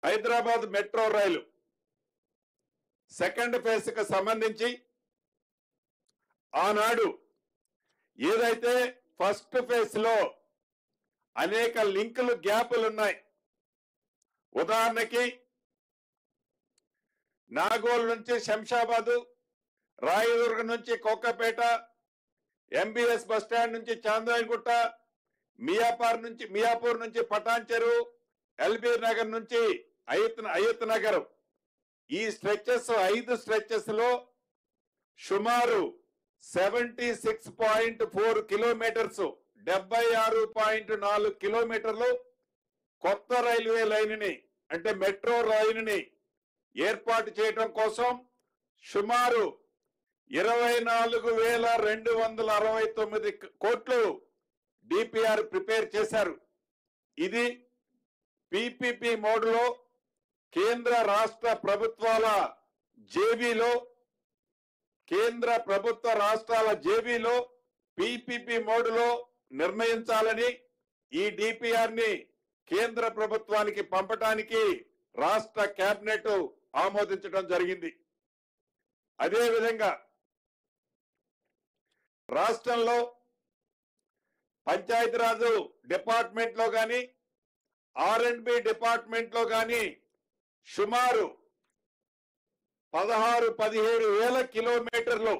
Hyderabad metro రైలు second phase కి సంబంధించి ఆనాడు ఏదైతే ఫస్ట్ ఫేజ్ లో అనేక లింకులు గ్యాపులు ఉన్నాయి ఉదాహరణకి నాగోల్ నుంచి శంషాబాదు రాయదుర్గ నుంచి కోకపేట ఎంబీఎస్ బస్ స్టాండ్ నుంచి చాంద్రాయణగుట్ట మియాపార్ నుంచి మియాపూర్ నుంచి పటాన్ చెరువు ఎల్బీ నగర్ నుంచి అయ్యత్ అయ్యత్ నగర్ ఈ స్ట్రెచెస్ ఐదు స్ట్రెచెస్ లో సుమారు seventy six point four kilometres డెబ్బై ఆరు పాయింట్ నాలుగు కిలోమీటర్లు కొత్త రైల్వే లైన్ ని అంటే మెట్రో లైన్ ని ఏర్పాటు చేయడం కోసం సుమారు ఇరవై నాలుగు వేల రెండు వందల అరవై తొమ్మిది కోట్లు డిపిఆర్ ప్రిపేర్ చేశారు ఇది పిపిపి మోడ్లో కేంద్ర రాష్ట్ర ప్రభుత్వాల జేబీలో కేంద్ర ప్రభుత్వ రాష్ట్రాల జేబీలో పిపిపి మోడ్లో నిర్ణయించాలని ఈ డిపిఆర్ ని కేంద్ర ప్రభుత్వానికి పంపటానికి రాష్ట్ర కేబినెట్ ఆమోదించడం జరిగింది అదే విధంగా రాష్ట్రంలో పంచాయతీరాజు డిపార్ట్మెంట్ లో గాని ఆర్ అండ్ బి డిపార్ట్మెంట్ లో గాని సుమారు పదహారు పదిహేడు వేల కిలోమీటర్లు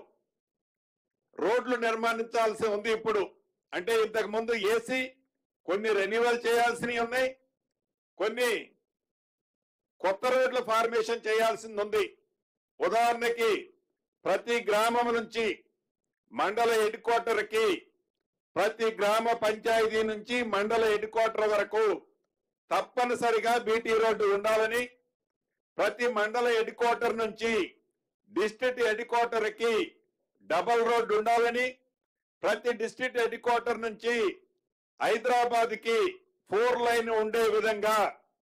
రోడ్లు నిర్మాణించాల్సి ఉంది ఇప్పుడు అంటే ఇంతకు ముందు ఏసీ కొన్ని రెన్యువల్ చేయాల్సినవి ఉన్నాయి కొన్ని కొత్త రోడ్ల ఫార్మేషన్ చేయాల్సింది ఉంది ఉదాహరణకి ప్రతి గ్రామం నుంచి మండల హెడ్ క్వార్టర్ కి ప్రతి గ్రామ పంచాయతీ నుంచి మండల హెడ్ క్వార్టర్ వరకు తప్పనిసరిగా బీటీ రోడ్డు ఉండాలని ప్రతి మండల హెడ్ క్వార్టర్ నుంచి డిస్ట్రిక్ట్ హెడ్ క్వార్టర్ కి డబల్ రోడ్డు ఉండాలని ప్రతి డిస్ట్రిక్ట్ హెడ్ క్వార్టర్ నుంచి హైదరాబాద్ కి ఫోర్ లైన్ ఉండే విధంగా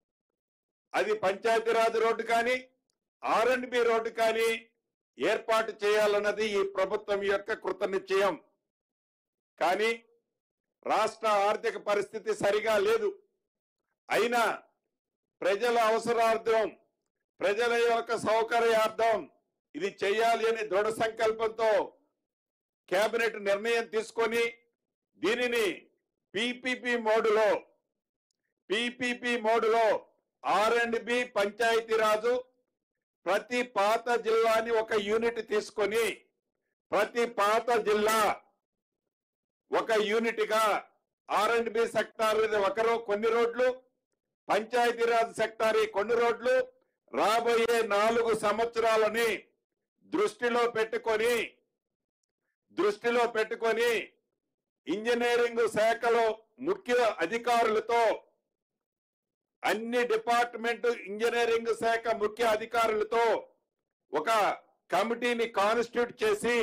అది పంచాయతీరాజ్ రోడ్డు కానీ ఆర్ అండ్ బి రోడ్డు కానీ ఏర్పాటు చేయాలన్నది ఈ ప్రభుత్వం యొక్క కృత నిశ్చయం కానీ రాష్ట్ర ఆర్థిక పరిస్థితి సరిగా లేదు అయినా ప్రజల అవసరార్థం ప్రజల యొక్క సౌకర్యార్థం ఇది చేయాలి అని దృఢ సంకల్పంతో కేబినెట్ నిర్ణయం తీసుకొని దీనిని పిపిపి మోడులో పిపిపి మోడులో ఆర్ అండ్ బి పంచాయతీరాజు ప్రతి పాత జిల్లాని ఒక యూనిట్ తీసుకొని ప్రతి పాత జిల్లా ఒక యూనిట్ గా ఆర్ అండ్ బి సెక్టార్ ఒకరు కొన్ని రోడ్లు పంచాయతీరాజ్ సెక్టార్ కొన్ని రోడ్లు రాబోయే నాలుగు సంవత్సరాలని దృష్టిలో పెట్టుకొని దృష్టిలో పెట్టుకొని ఇంజనీరింగ్ శాఖలో ముఖ్య అధికారులతో అన్ని డిపార్ట్మెంట్ ఇంజనీరింగ్ శాఖ ముఖ్య అధికారులతో ఒక కమిటీని కాన్స్టిట్యూట్ చేసి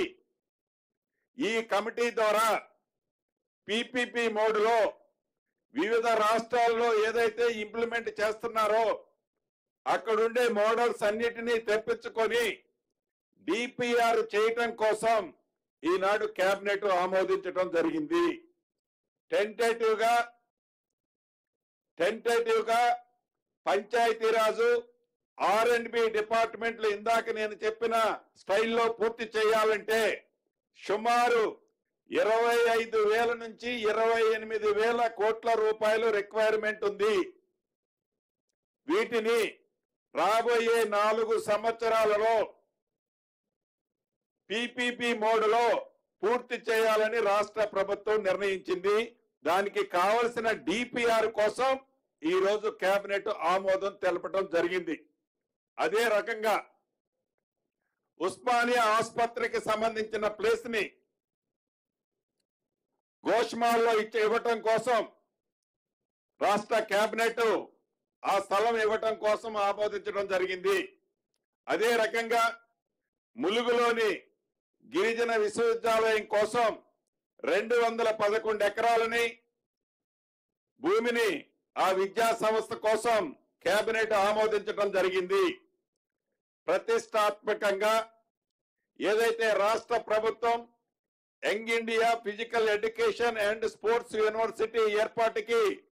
ఈ కమిటీ ద్వారా పిపిపి మోడ్లో వివిధ రాష్ట్రాల్లో ఏదైతే ఇంప్లిమెంట్ చేస్తున్నారో అక్కడుండే మోడల్స్ అన్నిటినీ తెప్పించుకొని డిపిఆర్ చేయటం కోసం ఈనాడు కేబినెట్ ఆమోదించడం జరిగింది టెంటేటివ్ గా టెంటేటివ్ గా పంచాయతీరాజు ఆర్ అండ్ బి డిపార్ట్మెంట్లు ఇందాక నేను చెప్పిన స్టైల్లో పూర్తి చేయాలంటే సుమారు ఇరవై ఐదు వేల నుంచి ఇరవై ఎనిమిది వేల కోట్ల రూపాయలు రిక్వైర్మెంట్ ఉంది వీటిని రాబోయే నాలుగు సంవత్సరాలలో పిపిపి మోడ్లో పూర్తి చేయాలని రాష్ట్ర ప్రభుత్వం నిర్ణయించింది దానికి కావలసిన డిపిఆర్ కోసం ఈ రోజు కేబినెట్ ఆమోదం తెలపడం జరిగింది అదే రకంగా ఉస్మానియా ఆసుపత్రికి సంబంధించిన ప్లేస్ ని గోష్మాల్లో ఇచ్చి ఇవ్వటం కోసం రాష్ట్ర కేబినెట్ ఆ స్థలం ఇవ్వటం కోసం ఆమోదించడం జరిగింది అదే రకంగా ములుగులోని గిరిజన విశ్వవిద్యాలయం కోసం రెండు వందల పదకొండు ఎకరాలని భూమిని ఆ విద్యా సంస్థ కోసం కేబినెట్ ఆమోదించడం జరిగింది ప్రతిష్టాత్మకంగా ఏదైతే రాష్ట్ర ప్రభుత్వం young India physical education and sports university ఏర్పాటుకి